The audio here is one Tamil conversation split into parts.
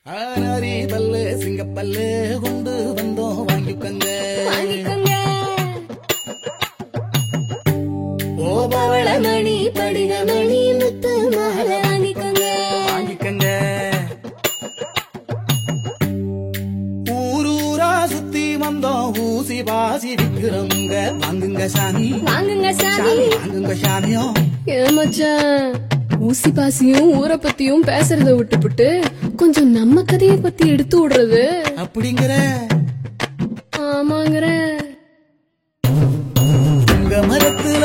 ஆனாரி பல்லு சிங்கப்பல்லு கொண்டு வந்தோம் வாங்கிக்கங்க வாங்கிக்கோங்க ஓபவள மணி படிக மணி முத்து மாலை வாங்கிக்கோங்க வாங்கிக்கங்க ஊரூரா சுத்தி வந்தோம் ஊசி பாசி விக்கிறவங்க வாங்குங்க சாமி வாங்குங்க சாமி சாமி வாங்குங்க சாமியோ ஏ மச்சான் ஊசி பாசியும் ஊரை பத்தியும் பேசுறத விட்டுப்புட்டு கொஞ்சம் நம்ம கதைய பத்தி எடுத்து விடுறது அப்படிங்கிற ஆமாங்கிற உங்க மரத்துல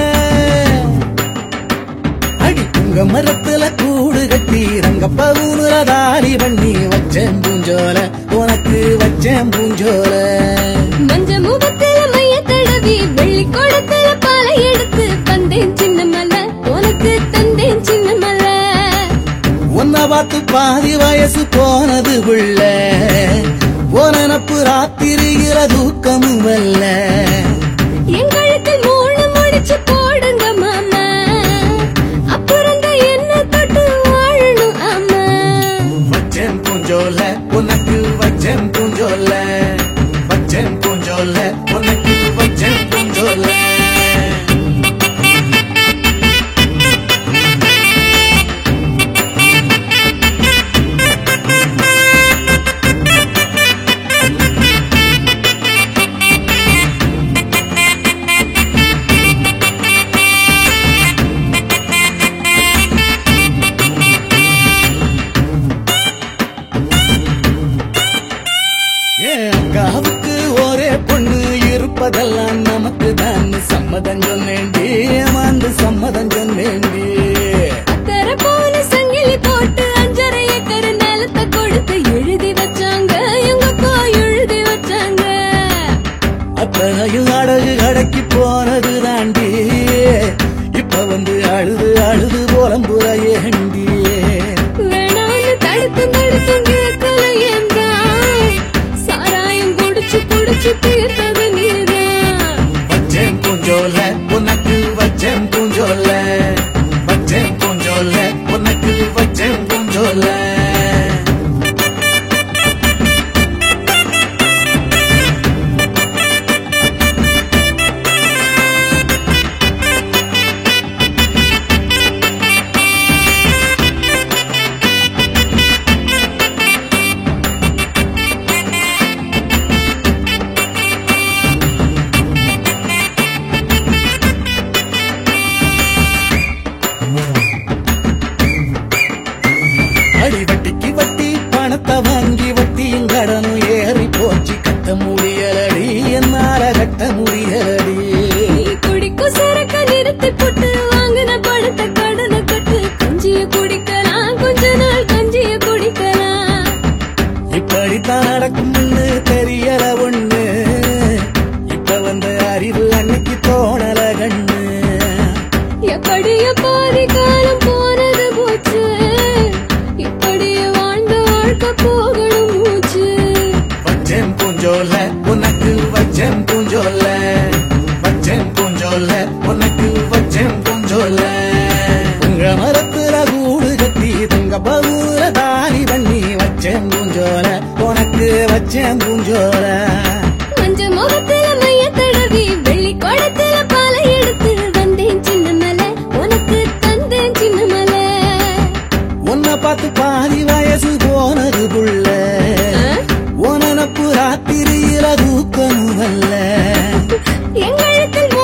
அடி உங்க மரத்துல கூடு கட்டி ரங்க பவுனுல தாலி பண்ணி வச்சேன் பூஞ்சோல உனக்கு வச்சேன் பூஞ்சோல மஞ்ச முகத்துல மைய தடவி வெள்ளி குடத்துல பாலை எடுத்து வந்தேன் சின்ன மலை உனக்கு தந்தேன் சின்ன மலை உன்னை பார்த்து பாதி வயசு போனது புள்ள உனப்பு ராத்திரிகிற தூக்கமும் வல்ல எங்களுக்கு மூணு முடிச்சு போடுங்க மாமா அப்புறம் தான் என்ன தொட்டு வாழணும் ஆமா வச்சேன் பூஞ்சோல உனக்கு வச்சேன் பூஞ்சோல வச்சேன் பூஞ்சோல உனக்கு வச்சேன் பூஞ்சோல என் அக்காவுக்கு ஒரே பொண்ணு இருப்பதெல்லாம் நமக்கு தான் சம்மதம் சொன்னேண்டி ஏமாந்து சம்மதம் சொன்னேண்டி அக்கறை போன சங்கிலி போட்டு அஞ்சரை ஏக்கர் நிலத்தை கொடுத்து எழுதி வச்சாங்க எங்க அப்பா எழுதி வச்சாங்க அத்தனையும் அடகு கடைக்கு போனது தாண்டி இப்ப வந்து அழுது அழுது புலம்புற ஏண்டி வேணான்னு தடுத்து தடுத்து கேட்கல ஏன்தான் சாராயம் குடிச்சு குடிச்சு தீர்த்தது நீதான் வச்சேன் பூஞ்சோல உனக்கு வச்சேன் பூஞ்சோல வச்சேன் பூஞ்சோல உனக்கு வச்சேன் பூஞ்சோல அடி வட்டிக்கு வட்டி பணத்தை வாங்கி வட்டியும் கடனும் ஏறி போச்சு கட்ட முடியலடி என்னால கட்ட முடியலடி நீ குடிக்கும் சரக்க நிறுத்தி போட்டு வாங்கின பணத்தை கடனை கட்டு கஞ்சிய குடிக்கலாம் கொஞ்ச நாள் கஞ்சிய குடிக்கலாம் இப்படித்தான் நடக்கும்னு தெரியல ஒண்ணு இப்ப வந்த அறிவு அன்னைக்கு தோணல கண்ணு எப்படிய பாதி காலம் போனது போச்சு இப்படியே வாழ்ந்த வாழ்க்கை போகணும் மூச்சு வச்சேன் பூஞ்சோல உனக்கு வச்சேன் பூஞ்சோல வச்சேன் பூஞ்சோல உனக்கு வச்சேன் பூஞ்சோல உங்க மரத்துல கூடு கட்டி துங்க பகுல தாலி பண்ணி வச்சேன் பூஞ்சோல உனக்கு வச்சேன் பூஞ்சோல மஞ்ச முகத்துல மைய தடவி வெள்ளி குடத்துல பாலை எடுத்து வந்தேன் சின்ன மலை உனக்கு தந்தேன் சின்ன மலை உன்னை பார்த்து பாதி வயசு போனது புள்ள உனப்பு ராத்திரியில தூக்கமும் வல்ல எங்களுக்கு